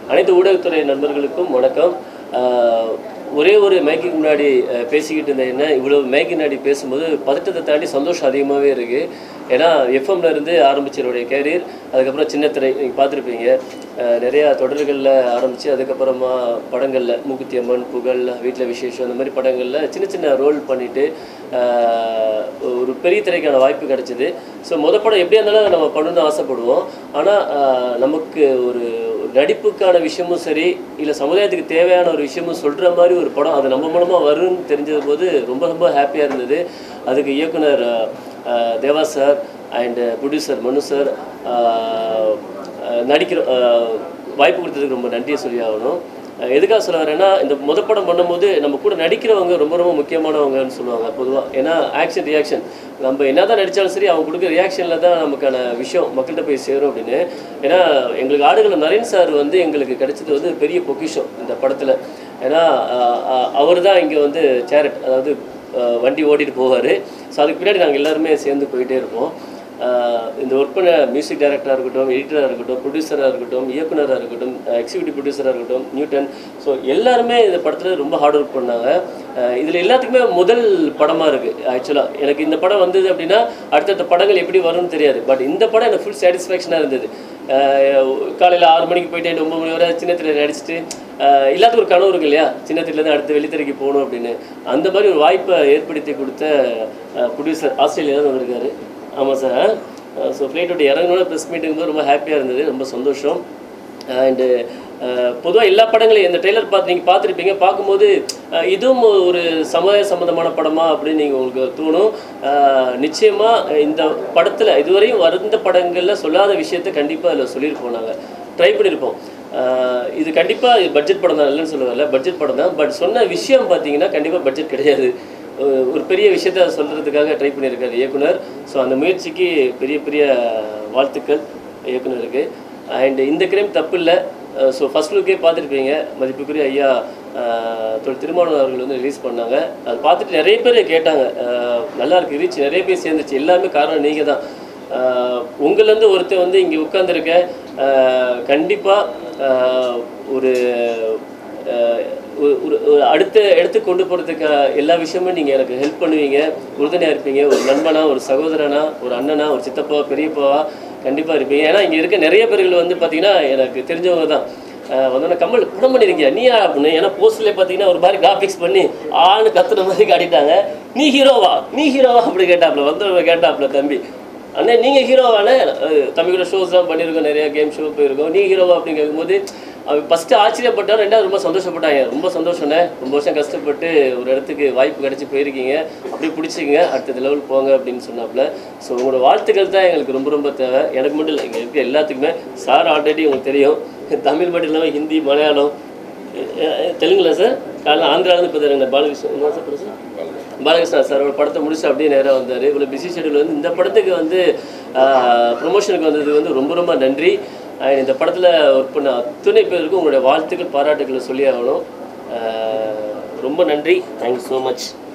அனைத்து ஊடகத்துறை நண்பர்களுக்கும் வணக்கம் ஆஹ் ஒரே ஒரு மைக்கு முன்னாடி அஹ், பேசிக்கிட்டு இருந்த என்ன இவ்வளோ மைக்கு முன்னாடி பேசும்போது பதட்டத்தை தாண்டி சந்தோஷம் அதிகமாகவே இருக்குது ஏன்னா எஃப்எம்ல இருந்து ஆரம்பிச்ச என்னுடைய கேரியர் அதுக்கப்புறம் சின்னத்திரை நீங்கள் பார்த்துருப்பீங்க அஹ், நிறையா தொடர்களில் ஆரம்பித்து அதுக்கப்புறமா படங்களில் மூக்குத்தி அம்மன் புகழ் வீட்டில் விசேஷம் அந்த மாதிரி படங்களில் சின்ன சின்ன ரோல் பண்ணிவிட்டு ஒரு பெரிய திரைக்கான வாய்ப்பு கிடைச்சிது ஸோ முத படம் எப்படியா இருந்தாலும் நம்ம பண்ணணும்னு ஆசைப்படுவோம் ஆனால் நமக்கு ஒரு ஒரு நடிப்புக்கான விஷயமும் சரி இல்லை சமுதாயத்துக்கு தேவையான ஒரு விஷயமும் சொல்கிற மாதிரி ஒரு படம் அது நம்ம மூலமாக வரும்னு தெரிஞ்சது போது ரொம்ப ரொம்ப ஹாப்பியாக இருந்தது அதுக்கு இயக்குனர் அஹ், அஹ், Deva sir and producer Manu sir அஹ், அஹ், நடிக்கிற அஹ், வாய்ப்பு கொடுத்ததுக்கு ரொம்ப நன்றியை சொல்லி ஆகணும் அஹ், எதுக்காக சொல்ல வரேன்னா இந்த முத படம் பண்ணும்போது நம்ம கூட நடிக்கிறவங்க ரொம்ப ரொம்ப முக்கியமானவங்கன்னு சொல்லுவாங்க பொதுவாக ஏன்னா ஆக்ஷன் ரியாக்ஷன் நம்ம என்னதான் நடித்தாலும் சரி அவங்க கொடுக்குற ரியாக்ஷனில் தான் நமக்கான விஷயம் மக்கள்கிட்ட போய் சேரும் அப்படின்னு ஏன்னா எங்களுக்கு ஆடுகள நரேன் சார் வந்து எங்களுக்கு கிடைச்சது வந்து பெரிய பொக்கிஷம் இந்த படத்தில் ஏன்னா அவர் தான் இங்கே வந்து சேரட் அதாவது அஹ், வண்டி ஓட்டிட்டு போவார் ஸோ அதுக்கு பின்னாடி நாங்கள் எல்லாருமே சேர்ந்து போயிட்டே இருப்போம் ஆஹ் இந்த ஒர்க் பண்ண மியூசிக் டைரக்டராக இருக்கட்டும் எடிட்டராக இருக்கட்டும் ப்ரொடியூசராக இருக்கட்டும் இயக்குனராக இருக்கட்டும் எக்ஸிக்யூட்டிவ் ப்ரொடியூசராக இருக்கட்டும் நியூட்டன் ஸோ எல்லாருமே இந்த படத்தில் ரொம்ப ஹார்ட் ஒர்க் பண்ணாங்க இதில் எல்லாத்துக்குமே முதல் படமாக இருக்குது ஆக்சுவலாக எனக்கு இந்த படம் வந்தது அப்படின்னா அடுத்தடுத்த படங்கள் எப்படி வரும்னு தெரியாது பட் இந்த படம் எனக்கு ஃபுல் சாட்டிஸ்ஃபேக்ஷனாக இருந்தது காலையில் ஆறு மணிக்கு போயிட்டு நைட்டு ஒம்பது மணி வரை சின்ன திரையில் நடிச்சிட்டு ஆஹ் எல்லாத்துக்கும் ஒரு கனவு இருக்கு இல்லையா சின்ன திரையிலேருந்து அடுத்த வெளித்திரைக்கு போகணும் அப்படின்னு அந்த மாதிரி ஒரு வாய்ப்பை ஏற்படுத்தி கொடுத்த ப்ரொடியூசர் ஆஸ்திரேலியாவில் வந்திருக்காரு ஆமாம் சார் ஸோ ஃப்ளைட்டோட இறங்கணும்னு ப்ரெஸ் மீட்டிங் போது ரொம்ப ஹாப்பியாக இருந்தது ரொம்ப சந்தோஷம் அண்டு பொதுவாக எல்லா படங்களையும் இந்த ட்ரெய்லர் பார்த்து நீங்கள் பார்த்துருப்பீங்க பார்க்கும்போது அஹ், இதுவும் ஒரு சமுதாய சம்மந்தமான படமா அப்படின்னு நீங்கள் உங்களுக்கு தோணும் நிச்சயமாக இந்த படத்தில் இதுவரையும் வருந்த படங்களில் சொல்லாத விஷயத்தை கண்டிப்பாக அதில் சொல்லியிருப்போம் நாங்கள் ட்ரை பண்ணியிருப்போம் அஹ், இது கண்டிப்பாக இது பட்ஜெட் படம் தான் இல்லைன்னு சொல்ல வரல பட்ஜெட் படம் தான் பட் சொன்ன விஷயம் பார்த்தீங்கன்னா கண்டிப்பாக பட்ஜெட் கிடையாது ஒரு- ஒரு பெரிய விஷயத்த சொல்கிறதுக்காக ட்ரை பண்ணியிருக்காரு இயக்குனர் ஸோ அந்த முயற்சிக்கு பெரிய பெரிய வாழ்த்துக்கள் இயக்குனருக்கு அண்ட் இந்த கிரைம் தப்பு இல்லை ஸோ ஃபர்ஸ்ட் லுக்கே பார்த்துருப்பீங்க மதிப்புக்குரிய ஐயா அஹ், தொல் திருமாவளவன் அவர்கள் வந்து ரிலீஸ் பண்ணாங்க அது பார்த்துட்டு நிறைய பேர் கேட்டாங்க அஹ், நல்லா இருக்கு ரீச் நிறைய பேர் சேர்ந்துச்சு எல்லாமே காரணம் நீங்கள் தான் உங்கள்லேருந்து ஒருத்தர் வந்து இங்கே உட்காந்துருக்க கண்டிப்பாக ஒரு அஹ் ஒரு ஒரு- ஒரு அடுத்த இடத்துக்கு கொண்டு போகிறதுக்கு எல்லா விஷயமும் நீங்கள் எனக்கு ஹெல்ப் பண்ணுவீங்க உறுதுணையாக இருப்பீங்க ஒரு நண்பனா ஒரு சகோதரனா ஒரு அண்ணனா ஒரு சித்தப்பா பெரியப்பாவா கண்டிப்பாக இருப்பீங்க ஏன்னா இங்கே இருக்க நிறைய பேர்கள் வந்து பார்த்தீங்கன்னா எனக்கு தெரிஞ்சவங்க தான் அஹ் வந்தோடனே கமல் படம் பண்ணியிருக்கியா நீயா அப்படின்னு ஏன்னா போஸ்ட்லேயே பார்த்தீங்கன்னா ஒரு மாதிரி கிராஃபிக்ஸ் பண்ணி ஆணு கத்துற மாதிரி காட்டிட்டாங்க நீ ஹீரோவா நீ ஹீரோவா அப்படி கேட்டாப்புல வந்தவங்க கேட்டாப்புல தம்பி அண்ணே நீங்கள் ஹீரோவானே தம்பி கூட ஷோஸ்லாம் பண்ணியிருக்கோம் நிறைய கேம் ஷோ போயிருக்கோம் நீ ஹீரோவா அப்படின்னு கேட்கும்போது அவன் ஃபஸ்ட்டு ஆச்சரியப்பட்டார் ரெண்டாவது ரொம்ப சந்தோஷப்பட்டாங்க ரொம்ப சந்தோஷம்ண்ணே ரொம்ப வருஷம் கஷ்டப்பட்டு ஒரு இடத்துக்கு வாய்ப்பு கிடச்சி போயிருக்கீங்க அப்படி பிடிச்சிங்க அடுத்த லெவல் போங்க அப்படின்னு சொன்னாப்புல ஸோ உங்களோட வாழ்த்துக்கள் தான் எங்களுக்கு ரொம்ப ரொம்ப தேவை எனக்கு மட்டும் இல்லை இங்கே இருக்க எல்லாத்துக்குமே சார் ஆல்ரெடி உங்களுக்கு தெரியும் தமிழ் மட்டும் இல்லாமல் ஹிந்தி மலையாளம் அஹ் அஹ் தெலுங்குல சார் காலைல ஆந்திராவிலேருந்து இப்போ தருங்க பாலகிருஷ்ணன் என்ன சார் பேரு சார் பாலகிருஷ்ணா சார் ஒரு படத்தை முடிச்சு அப்படியே நேராக வந்தார் இவ்வளோ பிஸி ஷெடியூல் வந்து இந்த படத்துக்கு வந்து ப்ரொமோஷனுக்கு வந்ததுக்கு வந்து ரொம்ப ரொம்ப நன்றி அண்ட் இந்த படத்தில் ஒர்க் பண்ண அத்தனை பேருக்கும் உங்களுடைய வாழ்த்துக்கள் பாராட்டுகளை சொல்லி ஆகணும் ஆஹ் ரொம்ப நன்றி தேங்க்யூ ஸோ மச்